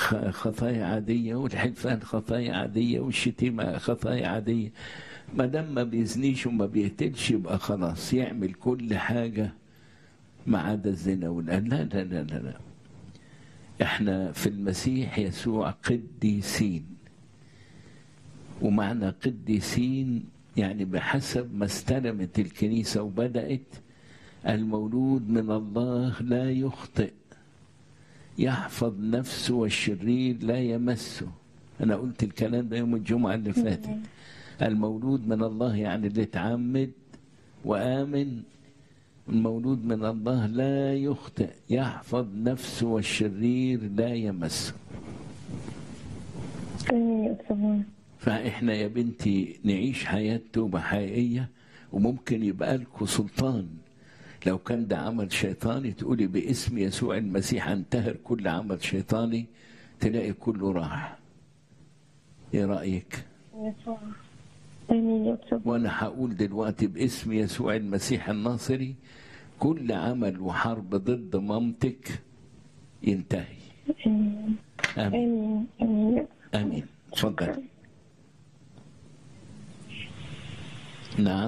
خ- خطايا عادية والحلفان خطايا عادية والشتيمة خطايا عادية ما دام ما بيزنيش وما بيقتلش يبقى خلاص يعمل كل حاجة ما عدا الزنا والآن لا لا لا لا لا احنا في المسيح يسوع قديسين ومعنى قديسين يعني بحسب ما استلمت الكنيسة وبدأت المولود من الله لا يخطئ يحفظ نفسه والشرير لا يمسه أنا قلت الكلام ده يوم الجمعة اللي فاتت المولود من الله يعني اللي اتعمد وآمن المولود من الله لا يخطئ يحفظ نفسه والشرير لا يمسه امين يا أستاذ فاحنا يا بنتي نعيش حياة توبة حقيقية وممكن يبقى لكم سلطان لو كان ده عمل شيطاني تقولي باسم يسوع المسيح انتهر كل عمل شيطاني تلاقي كله راح ايه رأيك يسوع امين يا أستاذ وانا هقول دلوقتي باسم يسوع المسيح الناصري كل عمل وحرب ضد مامتك ينتهي امين امين امين امين امين اتفضل نعم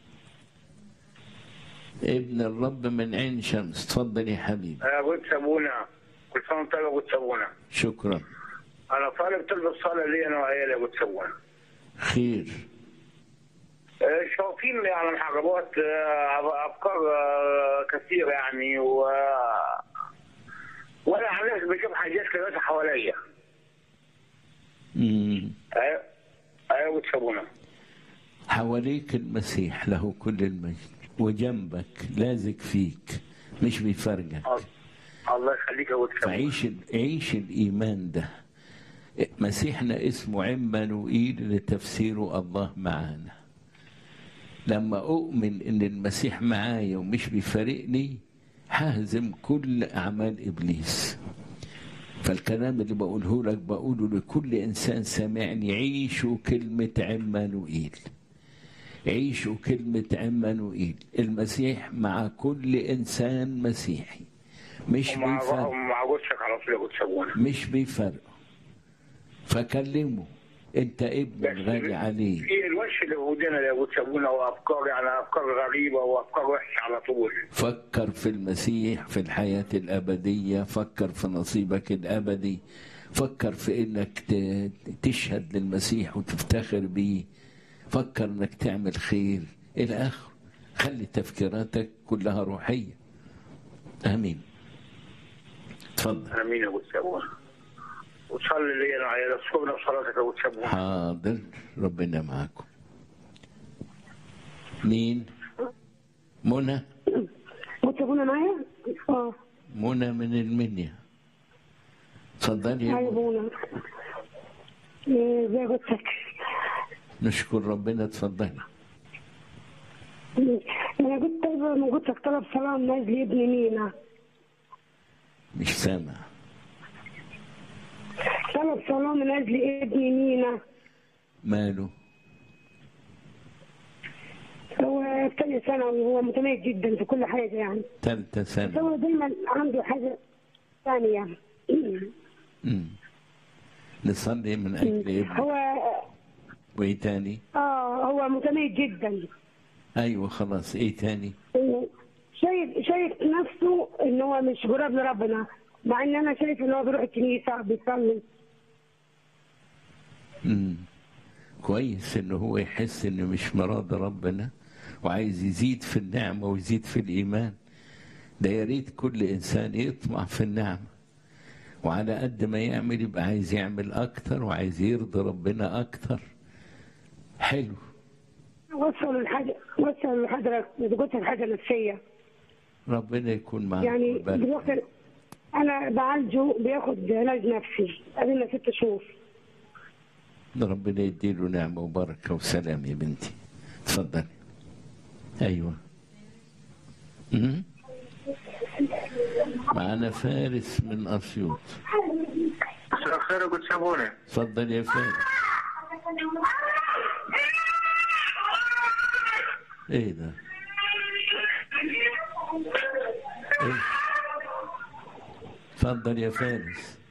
ابن الرب من عين شمس تفضل يا حبيبي يا ابو سابونا كل سنه وانت طيب يا ابو سابونا شكرا انا طالب طلب الصلاه لي انا وعيالي يا ابو سابونا خير آه، شايفين يعني حاجات آه، افكار آه، كثيره يعني و وانا عن نفسي بشوف حاجات كده حواليا مم. ايوه ايوه يا ابو سابونا حواليك المسيح له كل المجد وجنبك لازق فيك مش بيفرجك الله يخليك يا ابو سابونا فعيش عيش الايمان ده مسيحنا اسمه عمانوئيل لتفسيره الله معانا لما اؤمن ان المسيح معايا ومش بيفارقني ههزم كل اعمال ابليس فالكلام اللي بقوله لك بقوله لكل انسان سامعني عيشوا كلمه عمانوئيل عيشوا كلمه عمانوئيل المسيح مع كل انسان مسيحي مش ومع بيفرق ومع جوزك على طول يا ابو سابونا مش بيفرقوا فكلمه انت ابن غالي عليه في الوش اللي في ودنا يا ابو سابونا وافكار يعني افكار غريبه وافكار وحشه على طول فكر في المسيح في الحياة الأبدية فكر في نصيبك الأبدي فكر في إنك ت- تشهد للمسيح وتفتخر بيه فكر إنك تعمل خير إلى آخره خلي تفكيراتك كلها روحية آمين تفضل امين يا ابو سابونا وصلي لي انا على صوبنا بصلاتك يا ابو سابونا حاضر ربنا معاكم مين منى بتقولوا معايا؟ اه منى من المنيا اتفضلي يا هاي منى. بونا إيه، زي قلتك نشكر ربنا اتفضلي انا قلت طيب ما قلت لك طلب صلاه من اجل ابن مينا مش سامع طلب صلاه من اجل ابن مينا ماله هو في تاني ثانوي هو متميز جدا في كل حاجه يعني تالتة بس سنة هو دايما عنده حاجه ثانيه مم. نصلي من أجل ابنك هو وإيه تاني اه هو متميز جدا أيوة خلاص إيه تاني شايف شايف نفسه ان هو مش قريب لربنا مع ان انا شايف ان هو بيروح الكنيسه بيصلي مم. كويس إنه هو يحس إنه مش مراد ربنا وعايز يزيد في النعمة ويزيد في الإيمان ده يا ريت كل إنسان يطمع في النعمة وعلى قد ما يعمل يبقى عايز يعمل أكتر وعايز يرضي ربنا أكتر حلو وصلوا الحاجه وصلوا لحضرتك قلت حاجه نفسيه ربنا يكون معاك يعني ويبارك دلوقتي انا بعالجه بياخد علاج نفسي قبلنا ست شهور ربنا يديله نعمة وبركة وسلام يا بنتي اتفضلي أيوة أمم. معنا فارس من أسيوط مساء الخير يا ابو سابونا اتفضل يا فارس ايه ده ايه اتفضل يا فارس